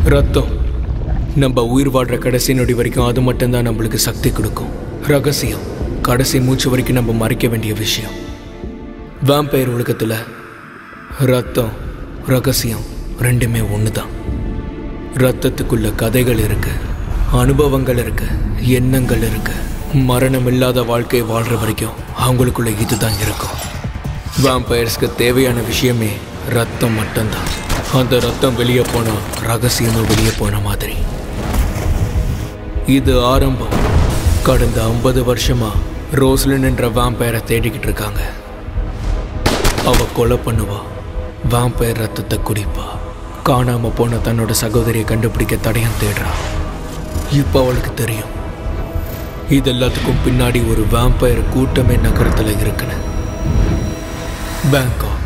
ரத்தம் நம்ம உயிர் வாழ்கிற கடைசி நொடி வரைக்கும் அது மட்டும்தான் நம்மளுக்கு சக்தி கொடுக்கும் ரகசியம் கடைசி மூச்சு வரைக்கும் நம்ம மறைக்க வேண்டிய விஷயம் வேம்பயர் உலகத்தில் ரத்தம் ரகசியம் ரெண்டுமே ஒன்று தான் ரத்தத்துக்குள்ள கதைகள் இருக்கு அனுபவங்கள் இருக்கு எண்ணங்கள் இருக்கு மரணம் இல்லாத வாழ்க்கை வாழ்கிற வரைக்கும் அவங்களுக்குள்ள இதுதான் இருக்கும் வேம்பயர்ஸ்க்கு தேவையான விஷயமே ரத்தம் மட்டும்தான் அந்த ரத்தம் வெளியே போனால் ரகசியமும் வெளியே போன மாதிரி இது ஆரம்பம் கடந்த ஐம்பது வருஷமா ரோஸ்லின் என்ற வேம்பயரை தேடிக்கிட்டு இருக்காங்க அவ கொலை பண்ணுவா வேம்பயர் ரத்தத்தை குடிப்பா காணாம போன தன்னோட சகோதரியை கண்டுபிடிக்க தடயம் தேடுறா இப்போ அவளுக்கு தெரியும் இது எல்லாத்துக்கும் பின்னாடி ஒரு வேம்பயர் கூட்டமே நகரத்தில் இருக்குன்னு பேங்காக்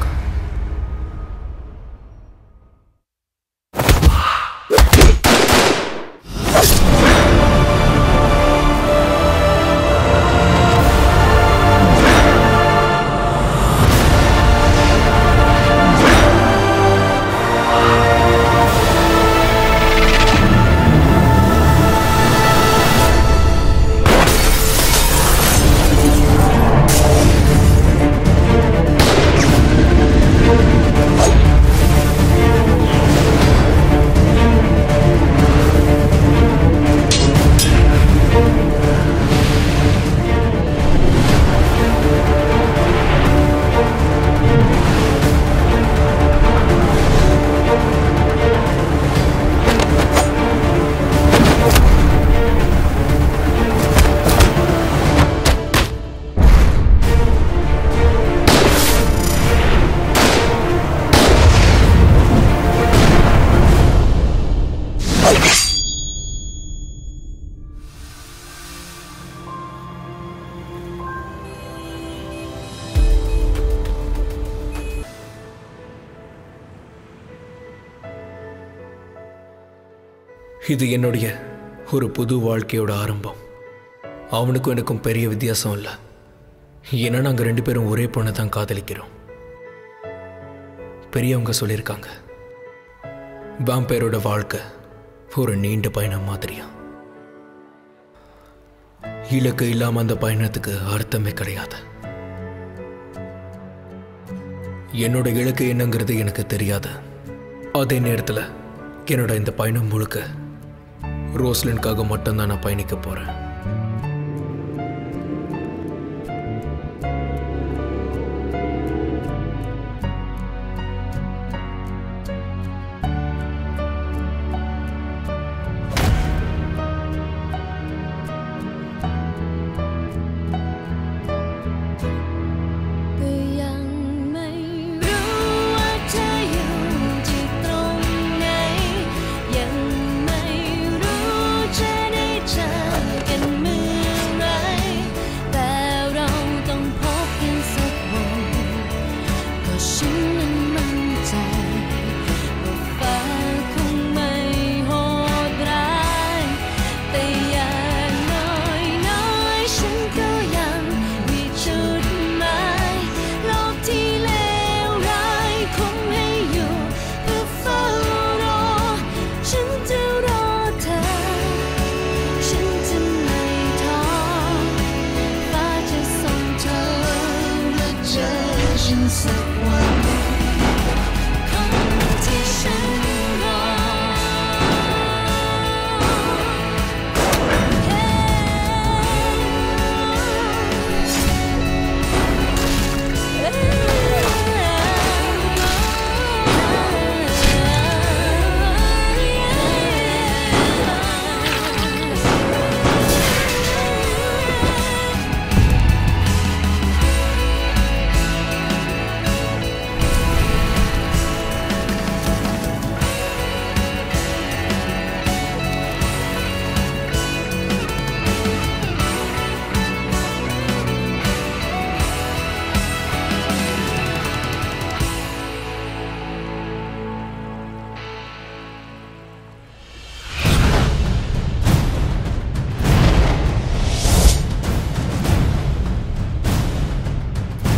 இது என்னுடைய ஒரு புது வாழ்க்கையோட ஆரம்பம் அவனுக்கும் எனக்கும் பெரிய வித்தியாசம் இல்லை ஏன்னா நாங்கள் ரெண்டு பேரும் ஒரே பொண்ணை தான் காதலிக்கிறோம் பெரியவங்க சொல்லியிருக்காங்க வாம்பேரோட வாழ்க்கை ஒரு நீண்ட பயணம் மாதிரியா இலக்கு இல்லாம அந்த பயணத்துக்கு அர்த்தமே கிடையாது என்னோட இலக்கு என்னங்கிறது எனக்கு தெரியாது அதே நேரத்தில் என்னோட இந்த பயணம் முழுக்க ரோஸ்லின்காக மட்டும்தான் நான் பயணிக்க போறேன்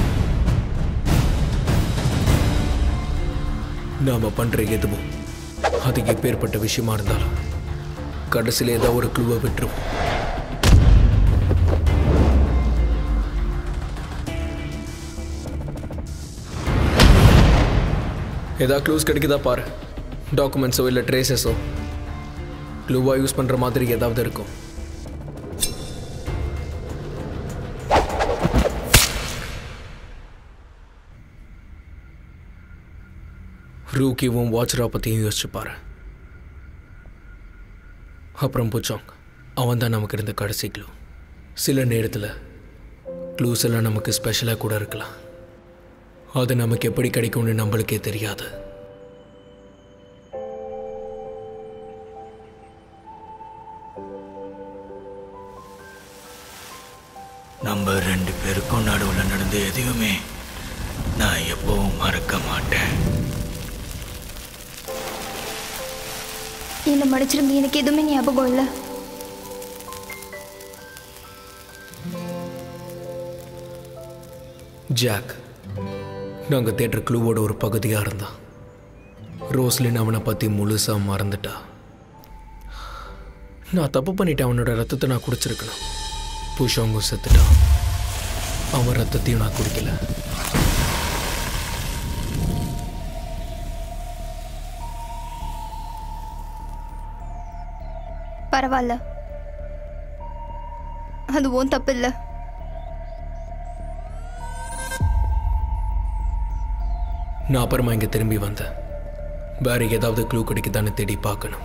நாம பண்ற எதுவும் அது எப்பேற்பட்ட விஷயமா இருந்தாலும் கடைசியில் ஏதாவது ஒரு க்ளூவை விட்டுருவோம் ஏதாவது க்ளூஸ் கிடைக்குதா பாரு டாக்குமெண்ட்ஸோ இல்லை ட்ரேசஸோ க்ளூவாக யூஸ் பண்ணுற மாதிரி ஏதாவது இருக்கும் ரூக்கிவும் வாட்சரா பற்றியும் யோசிச்சு பாரு அப்புறம் புச்சாங் அவன் தான் நமக்கு இருந்த கடைசி க்ளூ சில நேரத்தில் க்ளூஸ் எல்லாம் நமக்கு ஸ்பெஷலாக கூட இருக்கலாம் அது நமக்கு எப்படி கிடைக்கும்னு நம்மளுக்கே தெரியாது நம்ம ரெண்டு பேருக்கும் நடுவில் நடந்த எதையுமே நான் எப்பவும் மறக்க மாட்டேன் என்னை மன்னிச்சிருங்க எனக்கு எதுவுமே ஞாபகம் இல்லை ஜாக் நாங்கள் தேட்டர் க்ளூவோட ஒரு பகுதியாக இருந்தான் ரோஸ்லின் அவனை பற்றி முழுசாக மறந்துட்டா நான் தப்பு பண்ணிட்டேன் அவனோட ரத்தத்தை நான் குடிச்சிருக்கணும் புஷாங்கும் செத்துட்டான் அவன் ரத்தத்தையும் நான் குடிக்கல பரவாயில்ல அது உன் தப்பு இல்லை நான் அப்புறமா இங்கே திரும்பி வந்தேன் வேற ஏதாவது க்ளூ கிடைக்குதான்னு தேடி பார்க்கணும்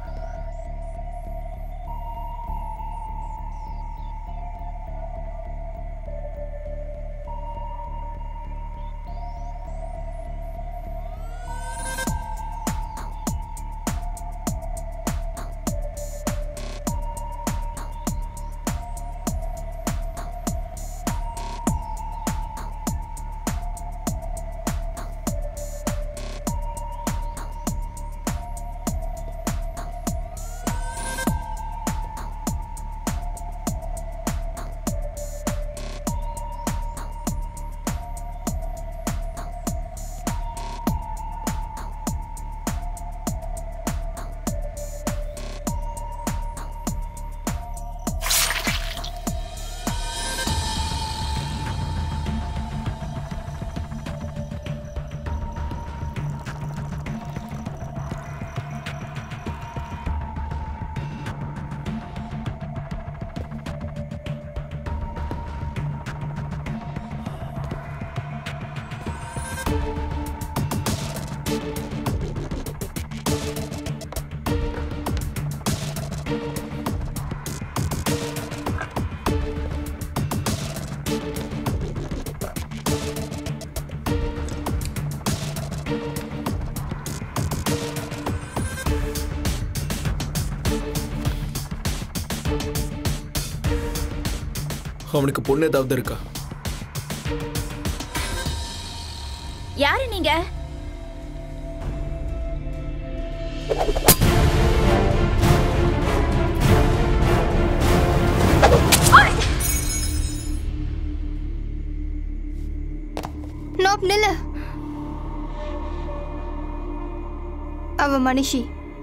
அவனுக்கு பொண்ணு ஏதாவது இருக்கா யாரு நீங்க நோப் நில்லு அவ மனுஷி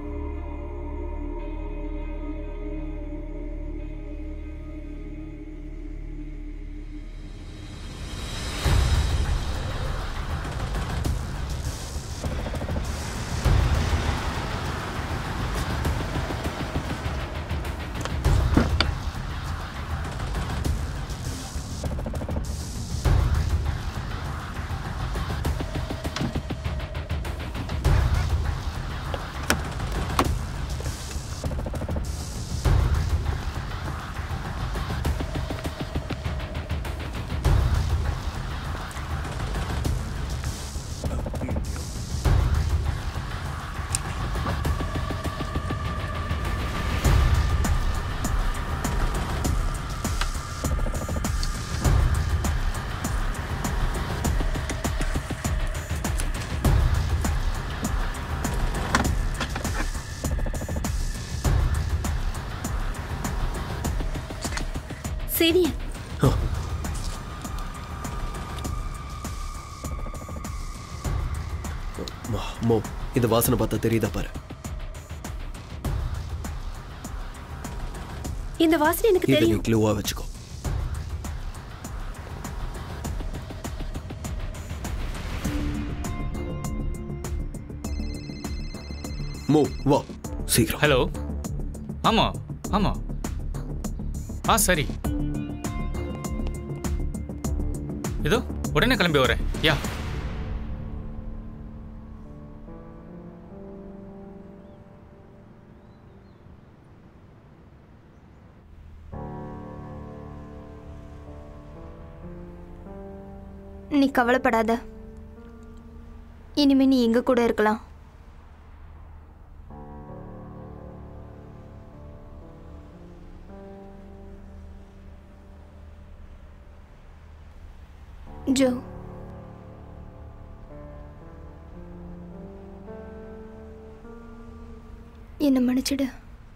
சிரியன் மோ இந்த வாசனை பார்த்தா தெரியுதா பாரு இந்த வாசனை எனக்கு இதை நீ தெரியும் க்ளூவா வச்சுக்கோ மூ வா சீக்கிரம் ஹலோ ஆமாம் ஆமாம் ஆ சரி இதோ உடனே கிளம்பி வரேன் யா நீ கவலைப்படாத இனிமே நீ எங்க கூட இருக்கலாம் ஜோ என்னை மன்னிச்சிடு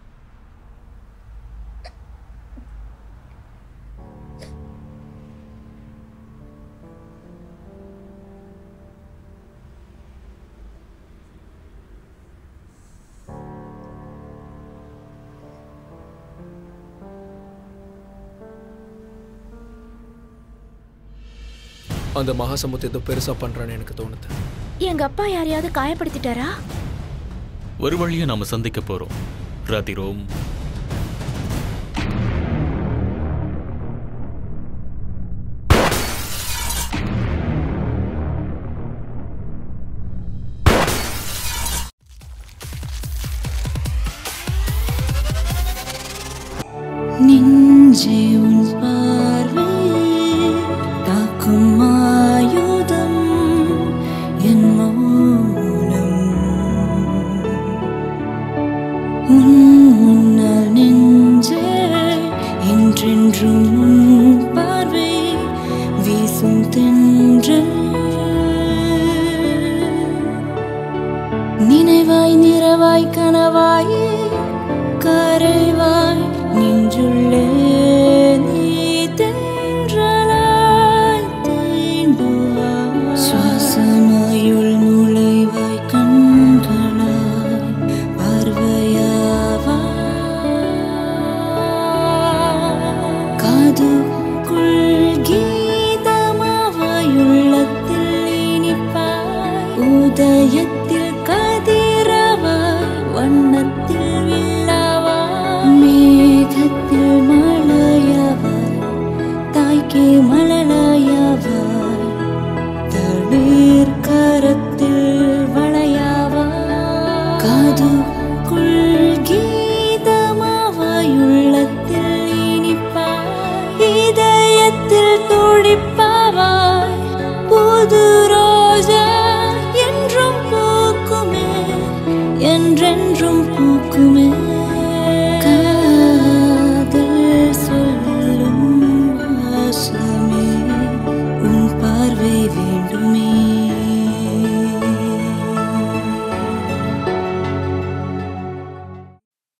அந்த மகாசமுத்து ஏதோ பெருசா பண்றான்னு எனக்கு தோணுது எங்க அப்பா யாரையாவது காயப்படுத்திட்டாரா ஒரு வழியை நாம சந்திக்க போறோம் ராதிரோம் நெஞ்சே உன் பார்வை தாக்கும் ஆயுதம் என் மௌனம் உன் முன்னால் நெஞ்சே என்றென்றும் உன் பார்வை வீசும் தென்றல் நினைவாய் நிறவாய் கனவாய் கரைவாய் நின்றுள்ளே நீ தென்றலாய் தீண்டுவாய் சுவாசமாயுள் நுழைவாய் கண்களாய் பார்வையாவா காதுக்குள் கீதமாவாய் உள்ளத்தில் இனிப்பாய் உதயத்தில் கதிரவாய் வண்ணத்தில் வில்லவாய் மேகத்தில் மழையவாய் தாய்க்கு மழலையவாய் தளிர் கரத்தில் வளையாவாய் காதுக்குள் கீதமாவாய் உள்ளத்தில் இனிப்பாய் இதயத்தில் துடிப்பாவாய் புது